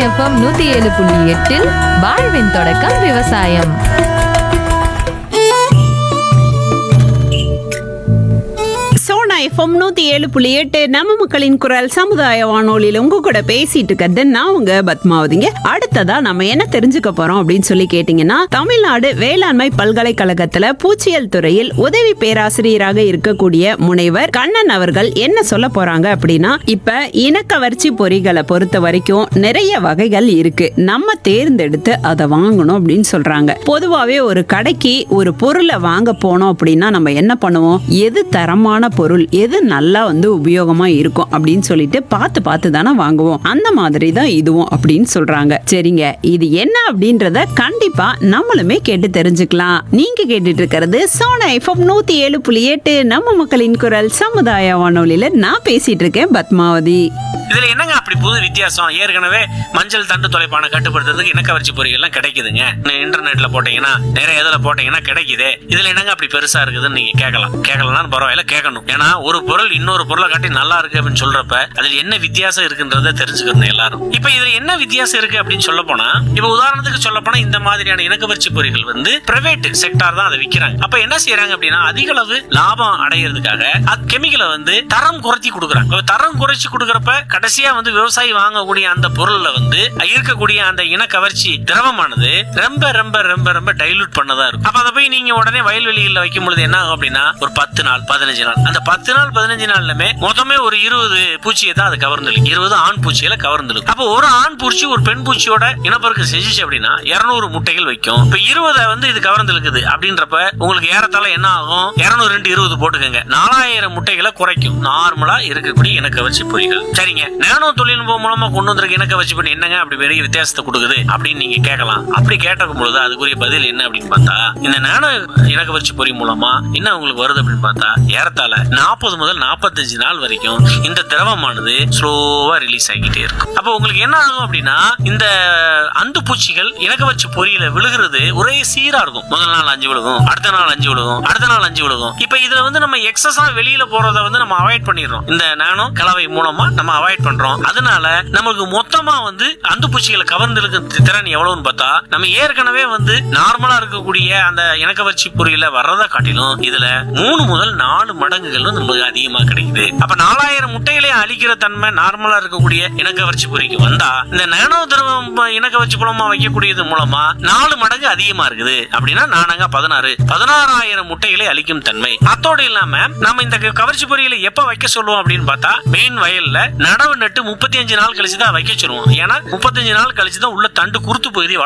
FM நூத்தி ஏழு புள்ளி எட்டில் வாழ்வின் தொடக்கம் விவசாயம் சோனா எஃப்எம் நூத்தி ஏழு புள்ளி எட்டு நம்ம மக்களின் குரல் சமுதாய வானொலியில உங்க கூட பேசிட்டு இருக்கிறது நான் உங்க பத்மாவதிங்க அடுத்ததா நம்ம என்ன தெரிஞ்சுக்க போறோம் அப்படின்னு சொல்லி கேட்டீங்கன்னா தமிழ்நாடு வேளாண்மை பல்கலைக்கழகத்துல பூச்சியல் துறையில் உதவி பேராசிரியராக இருக்கக்கூடிய முனைவர் கண்ணன் அவர்கள் என்ன சொல்ல போறாங்க அப்படின்னா இப்ப இனக்கவர்ச்சி பொறிகளை பொறுத்த வரைக்கும் நிறைய வகைகள் இருக்கு நம்ம தேர்ந்தெடுத்து அதை வாங்கணும் அப்படின்னு சொல்றாங்க பொதுவாவே ஒரு கடைக்கு ஒரு பொருளை வாங்க போனோம் அப்படின்னா நம்ம என்ன பண்ணுவோம் எது தரமான பொருள் எது நல்லா வந்து உபயோகமா இருக்கும் அப்படின்னு சொல்லிட்டு பார்த்து பார்த்து தானே வாங்குவோம் அந்த மாதிரி தான் இதுவும் அப்படின்னு சொல்றாங்க சரிங்க இது என்ன அப்படின்றத கண்டிப்பா நம்மளுமே கேட்டு தெரிஞ்சுக்கலாம் நீங்க கேட்டுட்டு இருக்கிறது சோனா எஃப்எம் நூத்தி ஏழு புள்ளி எட்டு நம்ம மக்களின் குரல் சமுதாய வானொலியில நான் பேசிட்டு இருக்கேன் பத்மாவதி இதுல என்னங்க அப்படி புது வித்தியாசம் ஏற்கனவே மஞ்சள் தண்டு தொலைப்பான கட்டுப்படுத்துறதுக்கு இனக்கவர்ச்சி பொறிகள் எல்லாம் கிடைக்குதுங்க நீ இன்டர்நெட்ல போட்டீங்கன்னா நிறைய இதுல போட்டீங்கன்னா கிடைக்குது இதுல என்னங்க அப்படி பெருசா இருக்குதுன்னு நீங்க கேட்கலாம் கேட்கலாம் பரவாயில்ல கேட்கணும் ஏன்னா ஒரு பொருள் இன்னொரு பொருளை காட்டி நல்லா இருக்கு அப்படின்னு சொல்றப்ப அதுல என்ன வித்தியாசம் இருக்குன்றத தெரிஞ்சுக்கணும் எல்லாரும் இப்ப இதுல என்ன வித்தியாசம் இருக்கு அப்படின்னு சொல்ல போனா இப்ப உதாரணத்துக்கு சொல்ல போனா இந்த மாதிரியான இனக்கவர்ச்சி பொறிகள் வந்து பிரைவேட் செக்டார் தான் அதை விக்கிறாங்க அப்ப என்ன செய்யறாங்க அப்படின்னா அதிக அளவு லாபம் அடையிறதுக்காக அது கெமிக்கலை வந்து தரம் குறைச்சி கொடுக்குறாங்க இப்ப தரம் குறைச்சி கொடுக்கறப்ப கடைசியா வந்து விவசாயி வாங்கக்கூடிய அந்த பொருள்ல வந்து இருக்கக்கூடிய அந்த இனக்கவர்ச்சி திரவமானது ரொம்ப ரொம்ப ரொம்ப ரொம்ப டைலூட் பண்ணதா இருக்கும் அப்ப அதை போய் நீங்க உடனே வயல்வெளிகளில் வைக்கும் பொழுது என்ன ஆகும் அப்படின்னா ஒரு பத்து நாள் பதினஞ்சு நாள் அந்த பத்து நாள் பதினஞ்சு நாள்லமே மொத்தமே ஒரு இருபது பூச்சியை தான் அது கவர்ந்துருக்கு இருபது ஆண் பூச்சியில கவர்ந்துருக்கு அப்போ ஒரு ஆண் பூச்சி ஒரு பெண் பூச்சியோட இனப்பெருக்கம் செஞ்சுச்சு அப்படின்னா இருநூறு முட்டைகள் வைக்கும் இப்ப இருபதை வந்து இது கவர்ந்துருக்குது அப்படின்றப்ப உங்களுக்கு ஏறத்தாழ என்ன ஆகும் இருநூறு ரெண்டு இருபது போட்டுக்கோங்க நாலாயிரம் முட்டைகளை குறைக்கும் நார்மலா இருக்கக்கூடிய இனக்கவர்ச்சி பொறிகள் சரிங்க நானோ தொழில்நுட்பம் மூலமா கொண்டு வந்திருக்க இனக்கவர்ச்சி பொறி என்னங்க அப்படி பெரிய வித்தியாசத்தை கொடுக்குது அப்படின்னு நீங்க கேட்கலாம் அப்படி கேட்டிருக்கும் பொழுது அதுக்குரிய பதில் என்ன அப்படின்னு பார்த்தா இந்த நானோ இனக்கவர்ச்சி பொறி மூலமா என்ன உங்களுக்கு வருது அப்படின்னு பார்த்தா ஏறத்தாழ நாற்பது முதல் நாற்பத்தஞ்சு நாள் வரைக்கும் இந்த திரவமானது ஸ்லோவா ரிலீஸ் ஆகிட்டே இருக்கும் அப்போ உங்களுக்கு என்ன ஆகும் அப்படின்னா இந்த அந்து பூச்சிகள் இனக்கவர்ச்சி பொறியில விழுகிறது ஒரே சீரா இருக்கும் முதல் நாள் அஞ்சு விழுகும் அடுத்த நாள் அஞ்சு விழுகும் அடுத்த நாள் அஞ்சு விழுகும் இப்ப இதுல வந்து நம்ம எக்ஸஸா வெளியில போறத வந்து நம்ம அவாய்ட் பண்ணிடுறோம் இந்த நானோ கலவை மூலமா நம்ம அவாய்ட் பண்றோம் அதனால நமக்கு மொத்தமா வந்து அந்து பூச்சிகளை கவர்ந்து திறன் எவ்வளவுன்னு பார்த்தா நம்ம ஏற்கனவே வந்து நார்மலா இருக்கக்கூடிய அந்த இனக்கவர்ச்சி பொறியில வர்றதை காட்டிலும் இதுல மூணு முதல் நாலு மடங்குகள் வந்து நமக்கு அதிகமா கிடைக்குது அப்ப நாலாயிரம் முட்டைகளை அழிக்கிற தன்மை நார்மலா இருக்கக்கூடிய இனக்கவர்ச்சி பொறிக்கு வந்தா இந்த நானோ திரவம் இனக்கவர்ச்சி மூலமா வைக்கக்கூடியது மூலமா நாலு மடங்கு அதிகமா இருக்குது அப்படின்னா நானங்க பதினாறு பதினாறாயிரம் முட்டைகளை அளிக்கும் தன்மை அத்தோடு இல்லாம நம்ம இந்த க- கவர்ச்சி பொறியில எப்ப வைக்க சொல்லுவோம் அப்படின்னு பார்த்தா மெயின் வயல்ல நடவு நட்டு முப்பத்தி அஞ்சு நாள் கழிச்சு தான் வைக்க சொல்லுவோம் ஏன்னா முப்பத்தஞ்சு நாள் கழிச்சு தான் உள்ள தண்டு குருத்து பகுதி